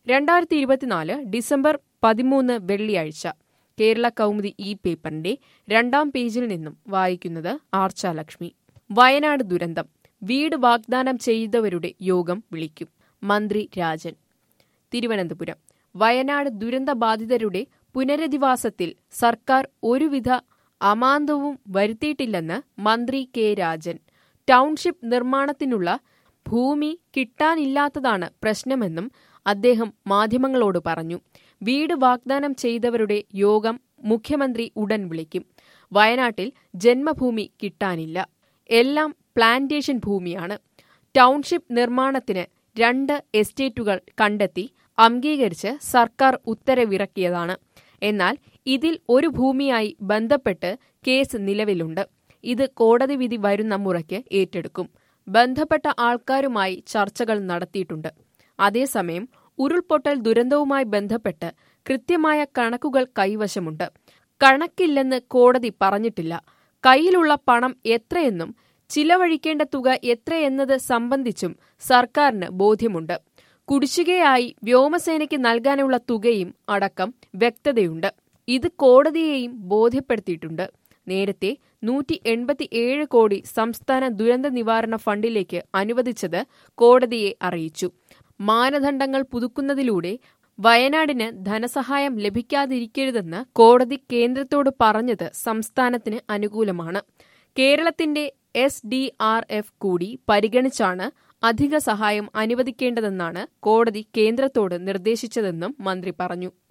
രണ്ടായിരത്തി ഇരുപത്തിനാല് ഡിസംബർ പതിമൂന്ന് വെള്ളിയാഴ്ച കേരള കൗമുദി ഈ പേപ്പറിന്റെ രണ്ടാം പേജിൽ നിന്നും വായിക്കുന്നത് ആർച്ചാലക്ഷ്മി വയനാട് ദുരന്തം വീട് വാഗ്ദാനം ചെയ്തവരുടെ യോഗം വിളിക്കും മന്ത്രി രാജൻ തിരുവനന്തപുരം വയനാട് ദുരന്തബാധിതരുടെ പുനരധിവാസത്തിൽ സർക്കാർ ഒരുവിധ അമാന്തവും വരുത്തിയിട്ടില്ലെന്ന് മന്ത്രി കെ രാജൻ ടൗൺഷിപ്പ് നിർമ്മാണത്തിനുള്ള ഭൂമി കിട്ടാനില്ലാത്തതാണ് പ്രശ്നമെന്നും അദ്ദേഹം മാധ്യമങ്ങളോട് പറഞ്ഞു വീട് വാഗ്ദാനം ചെയ്തവരുടെ യോഗം മുഖ്യമന്ത്രി ഉടൻ വിളിക്കും വയനാട്ടിൽ ജന്മഭൂമി കിട്ടാനില്ല എല്ലാം പ്ലാന്റേഷൻ ഭൂമിയാണ് ടൗൺഷിപ്പ് നിർമ്മാണത്തിന് രണ്ട് എസ്റ്റേറ്റുകൾ കണ്ടെത്തി അംഗീകരിച്ച് സർക്കാർ ഉത്തരവിറക്കിയതാണ് എന്നാൽ ഇതിൽ ഒരു ഭൂമിയായി ബന്ധപ്പെട്ട് കേസ് നിലവിലുണ്ട് ഇത് കോടതി വിധി വരുന്ന മുറയ്ക്ക് ഏറ്റെടുക്കും ബന്ധപ്പെട്ട ആൾക്കാരുമായി ചർച്ചകൾ നടത്തിയിട്ടുണ്ട് അതേസമയം ഉരുൾപൊട്ടൽ ദുരന്തവുമായി ബന്ധപ്പെട്ട് കൃത്യമായ കണക്കുകൾ കൈവശമുണ്ട് കണക്കില്ലെന്ന് കോടതി പറഞ്ഞിട്ടില്ല കയ്യിലുള്ള പണം എത്രയെന്നും ചിലവഴിക്കേണ്ട തുക എത്രയെന്നത് സംബന്ധിച്ചും സർക്കാരിന് ബോധ്യമുണ്ട് കുടിശ്ശികയായി വ്യോമസേനയ്ക്ക് നൽകാനുള്ള തുകയും അടക്കം വ്യക്തതയുണ്ട് ഇത് കോടതിയെയും ബോധ്യപ്പെടുത്തിയിട്ടുണ്ട് നേരത്തെ നൂറ്റി എൺപത്തിയേഴ് കോടി സംസ്ഥാന ദുരന്ത നിവാരണ ഫണ്ടിലേക്ക് അനുവദിച്ചത് കോടതിയെ അറിയിച്ചു മാനദണ്ഡങ്ങൾ പുതുക്കുന്നതിലൂടെ വയനാടിന് ധനസഹായം ലഭിക്കാതിരിക്കരുതെന്ന് കോടതി കേന്ദ്രത്തോട് പറഞ്ഞത് സംസ്ഥാനത്തിന് അനുകൂലമാണ് കേരളത്തിന്റെ എസ് ഡി ആർ എഫ് കൂടി പരിഗണിച്ചാണ് അധിക സഹായം അനുവദിക്കേണ്ടതെന്നാണ് കോടതി കേന്ദ്രത്തോട് നിർദ്ദേശിച്ചതെന്നും മന്ത്രി പറഞ്ഞു